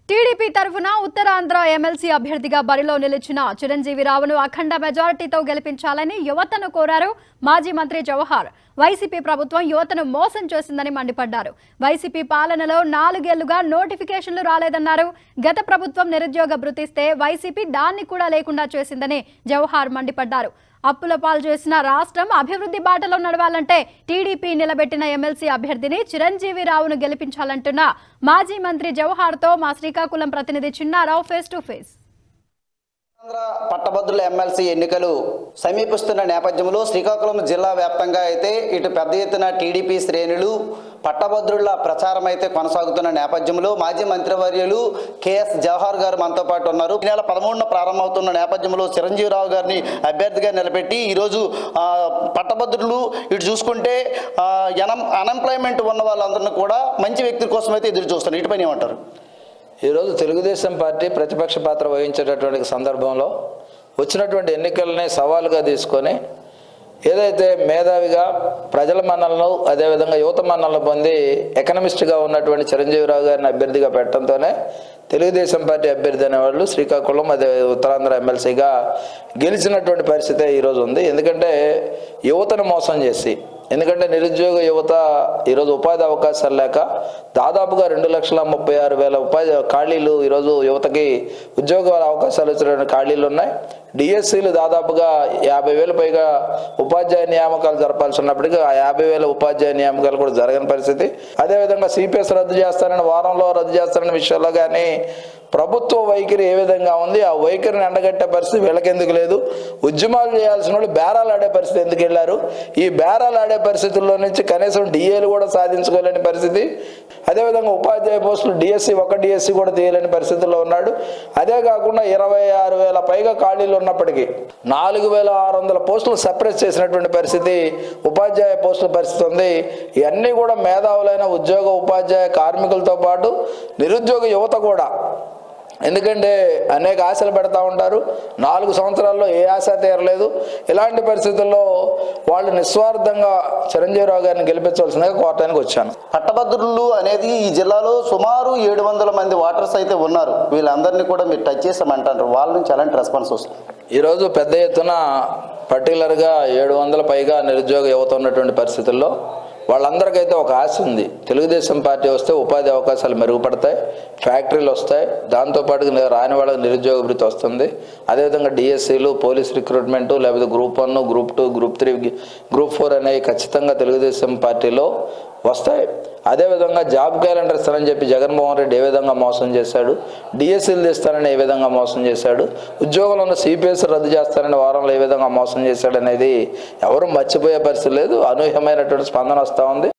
TDP తరఫున Uttarandhra MLC అభ్యర్థిగా బరిలో నిలిచిన చిరంజీవి రావును అఖండ మెజారిటీతో గెలిపించాలని యువతను కోరారు మాజీ మంత్రి జవహర్ వైసీపీ ప్రభుత్వం యువతను మోసం చేసిందని మండిపడ్డారు వైసీపీ పాలనలో నాలుగేళ్లుగా నోటిఫికేషన్లు రాలేదన్నారు గత ప్రభుత్వం నిరుద్యోగ భృతిస్తే వైసీపీ దాన్ని కూడా లేకుండా చేసిందని జవహర్ మండిపడ్డారు అప్పుల పాలు చేసిన రాష్ట్రం అభివృద్ధి బాటలో నడవాలంటే టీడీపీ నిలబెట్టిన ఎమ్మెల్సీ అభ్యర్థిని చిరంజీవి రావును గెలిపించాలంటున్న మాజీ మంత్రి జవహర్తో మా శ్రీకాకుళం ప్రతినిధి Chinnarao face to face Andhra పట్టభద్రుల ఎమ్మెల్సీ ఎన్నికలు సమీపిస్తున్న నేపథ్యంలో శ్రీకాకుళం జిల్లా వ్యాప్తంగా అయితే ఇటు పెద్ద ఎత్తున టీడీపీ శ్రేణులు పట్టభద్రుల ప్రచారం అయితే కొనసాగుతున్న నేపథ్యంలో మాజీ మంత్రివర్యులు కేఎస్ జవహర్ గారు మనతో పాటు ఉన్నారు ఈ నెల పదమూడున ప్రారంభమవుతున్న నేపథ్యంలో చిరంజీవిరావు గారిని అభ్యర్థిగా నిలబెట్టి ఈరోజు ఆ, పట్టభద్రులు ఇటు చూసుకుంటే ఆ, ఎనం అన్ఎంప్లాయ్మెంట్ ఉన్న వాళ్ళందరినీ కూడా మంచి వ్యక్తి కోసం అయితే ఎదురు చూస్తున్నారు ఇటుపైన ఏమంటారు ఈరోజు తెలుగుదేశం పార్టీ ప్రతిపక్ష పాత్ర వహించేటటువంటి సందర్భంలో వచ్చినటువంటి ఎన్నికలని సవాలుగా తీసుకొని ఏదైతే మేధావిగా ప్రజల మన్నలను అదేవిధంగా యువత మన్నలను పొంది ఎకనమిస్ట్గా ఉన్నటువంటి చిరంజీవిరావు గారిని అభ్యర్థిగా పెట్టడంతోనే తెలుగుదేశం పార్టీ అభ్యర్థి అనేవాళ్ళు శ్రీకాకుళం అదే ఉత్తరాంధ్ర ఎమ్మెల్సీగా గెలిచినటువంటి పరిస్థితే ఈరోజు ఉంది ఎందుకంటే యువతను మోసం చేసి ఎందుకంటే నిరుద్యోగ యువత ఈరోజు ఉపాధి అవకాశాలు లేక దాదాపుగా రెండు లక్షల ముప్పై ఆరు వేల ఉపాధి ఖాళీలు ఈరోజు యువతకి ఉద్యోగాల అవకాశాలు వచ్చినటువంటి ఖాళీలు ఉన్నాయి డిఎస్సీలు దాదాపుగా యాభై వేలు పైగా ఉపాధ్యాయ నియామకాలు జరపాల్సి ఉన్నప్పటికీ ఆ యాభై వేల ఉపాధ్యాయ నియామకాలు కూడా జరగని పరిస్థితి అదేవిధంగా సిపిఎస్ రద్దు చేస్తారని వారంలో రద్దు చేస్తారనే విషయంలో కానీ ప్రభుత్వ వైఖరి ఏ విధంగా ఉంది ఆ వైఖరిని ఎండగట్టే పరిస్థితి వీళ్ళకెందుకు లేదు ఉద్యమాలు చేయాల్సిన వాళ్ళు బేరాలు ఆడే పరిస్థితి ఎందుకు వెళ్ళారు ఈ బేరాలు ఆడే పరిస్థితుల్లో నుంచి కనీసం డిఏలు కూడా సాధించుకోలేని పరిస్థితి అదేవిధంగా ఉపాధ్యాయ పోస్టులు డిఎస్సి ఒక డిఎస్సి కూడా తీయలేని పరిస్థితుల్లో ఉన్నాడు అదే కాకుండా ఇరవై ఆరు వేల పైగా ఖాళీలు ఉన్నప్పటికీ నాలుగు వేల ఆరు వందల పోస్టులు సప్రెస్ చేసినటువంటి పరిస్థితి ఉపాధ్యాయ పోస్టుల పరిస్థితి ఉంది ఇవన్నీ కూడా మేధావులైన ఉద్యోగ ఉపాధ్యాయ కార్మికులతో పాటు నిరుద్యోగ యువత కూడా ఎందుకంటే అనేక ఆశలు పెడతా ఉంటారు నాలుగు సంవత్సరాల్లో ఏ ఆశ తీరలేదు ఇలాంటి పరిస్థితుల్లో వాళ్ళు నిస్వార్థంగా చిరంజీవిరావు గారిని గెలిపించవలసిందిగా కోరటానికి వచ్చాను పట్టభద్రులు అనేది ఈ జిల్లాలో సుమారు ఏడు వందల మంది వాటర్స్ అయితే ఉన్నారు వీళ్ళందరినీ కూడా మీరు టచ్ చేస్తామంటారు వాళ్ళ నుంచి ఎలాంటి రెస్పాన్స్ వస్తుంది ఈరోజు పెద్ద ఎత్తున పర్టికులర్గా ఏడు వందల పైగా నిరుద్యోగ యువత ఉన్నటువంటి పరిస్థితుల్లో వాళ్ళందరికైతే ఒక ఆశ ఉంది తెలుగుదేశం పార్టీ వస్తే ఉపాధి అవకాశాలు మెరుగుపడతాయి ఫ్యాక్టరీలు వస్తాయి దాంతోపాటు ని- రాని వాళ్ళకి నిరుద్యోగ భృతి వస్తుంది అదేవిధంగా డిఎస్సీలు పోలీస్ రిక్రూట్మెంట్ లేకపోతే group one group two group three group four అనేవి ఖచ్చితంగా తెలుగుదేశం పార్టీలో వస్తాయి అదేవిధంగా జాబ్ క్యాలెండర్ ఇస్తానని చెప్పి జగన్మోహన్ రెడ్డి ఏ విధంగా మోసం చేశాడు డిఎస్సీలు తీస్తానని ఏ విధంగా మోసం చేశాడు ఉద్యోగంలో ఉన్న సిపిఎస్ రద్దు చేస్తానని వారంలో ఏ విధంగా మోసం చేశాడు అనేది ఎవరు మర్చిపోయే పరిస్థితి లేదు అనూహ్యమైనటువంటి స్పందన వస్తూ ఉంది